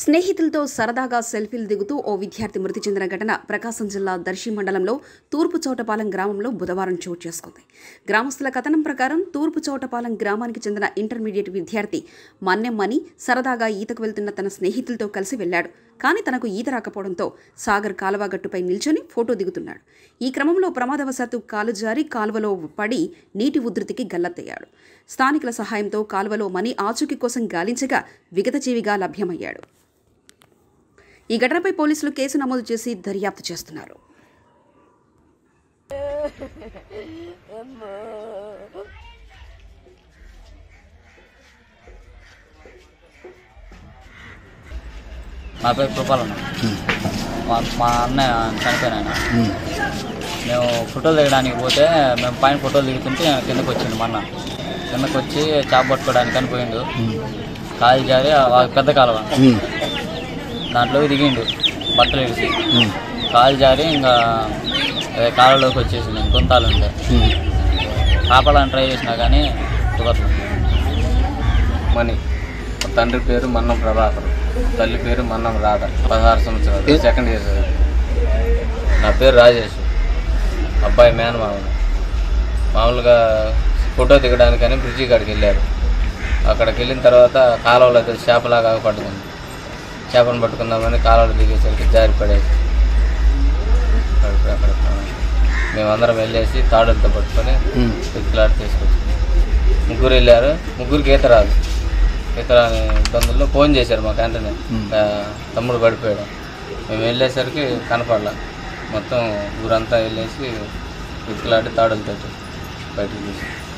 స్నేహితులతో సరదాగా సెల్ఫీలు దిగుతూ ఓ విద్యార్థి మృతి చెందిన ఘటన ప్రకాశం జిల్లా దర్శి మండలంలో తూర్పు చోటపాలెం గ్రామంలో బుధవారం చోటు చేసుకుంది గ్రామస్తుల కథనం ప్రకారం తూర్పు చోటపాలెం గ్రామానికి చెందిన ఇంటర్మీడియట్ విద్యార్థి మన్నెమ్మని సరదాగా ఈతకు వెళ్తున్న తన స్నేహితులతో కలిసి వెళ్లాడు కానీ తనకు ఈత రాకపోవడంతో సాగర్ కాలువ గట్టుపై నిల్చొని ఫోటో దిగుతున్నాడు ఈ క్రమంలో ప్రమాదవశాత్తు కాలు జారి కాలువలో పడి నీటి ఉధృతికి గల్లత్తయ్యాడు స్థానికుల సహాయంతో కాలువలో మణి ఆచూకీ కోసం గాలించగా విగతజీవిగా లభ్యమయ్యాడు ఈ ఘటనపై పోలీసులు కేసు నమోదు చేసి దర్యాప్తు చేస్తున్నారు నా పేరు కృపాలన్న మా మా అన్నయ్య చనిపోయిన ఆయన మేము ఫోటోలు దిగడానికి పోతే మేము పైన ఫోటోలు దిగుతుంటే కిందకు వచ్చిండు మొన్న కిందకు వచ్చి చేప పట్టుకోవడానికి అని పోయిండు కాలు జారి ఆ పెద్ద కాలువ దాంట్లోకి దిగిండు బట్టలు ఇడిసి కాలు జారి ఇంకా అదే కాలువలోకి వచ్చేసింది గుంతాలు ఉంటే కాపాడాలని ట్రై చేసినా కానీ కుదరలేదు మణి మా తండ్రి పేరు మన్నం ప్రభాకర్ తల్లి పేరు మన్నం రాధ పదహారు సంవత్సరాలు సెకండ్ ఇయర్ చదివాడు. నా పేరు రాజేష్ అబ్బాయి మేనమామని మామూలుగా ఫోటో దిగడానికని బ్రిడ్జి కాడికి వెళ్ళారు అక్కడికి వెళ్ళిన తర్వాత కాలువలో ఏదో చేపలాగా పట్టుకుంది చేపను పట్టుకుందామని కాలువలో దిగేసరికి జారి పడేది అక్కడ అక్కడ మేమందరం వెళ్ళేసి తాడులతో పట్టుకొని పిక్లాట్ తీసుకొచ్చాం ముగ్గురు వెళ్ళారు ముగ్గురికి ఈత రాదు ఈత రాని ఇబ్బందుల్లో ఫోన్ చేశారు మాకు వెంటనే ఆ, తమ్ముడు పడిపోయాడు మేము వెళ్ళేసరికి కనపడలా మొత్తం ఊరంతా వెళ్ళేసి పిక్లాటి తాడులతో బయటకు తీసి